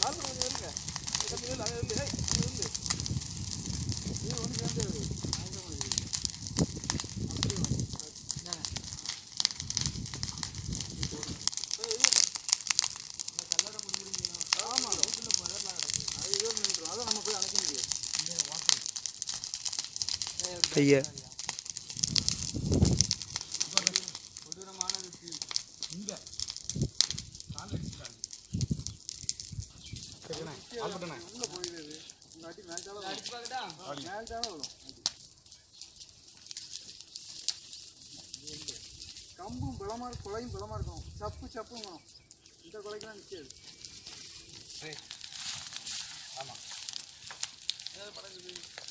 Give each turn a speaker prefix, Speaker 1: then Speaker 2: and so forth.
Speaker 1: ஆள் கொஞ்சம் இருங்க கொஞ்சம் இல்லை அங்கே இல்லை அங்கே இல்லை இது ஒன்று சேர்ந்து ஆமா அது இதோ நின்றுடும் அதை நம்ம போய் அணைக்க முடியாது
Speaker 2: கையை
Speaker 1: கொடூரமானது இங்க கால் அடிச்சுட்டாங்க உள்ள போயிடுது உங்க அடி மேல்ச்சால அடிச்சு பார்க்கட்டா மேல்ச்சால வரும் கம்பும் பலமா இருக்கும் கொலையும் பலமா இருக்கும் சப்பு சப்பும் வரும் இந்த கொலைக்கெல்லாம் நிற்காது ஆமா ஏதாவது படம்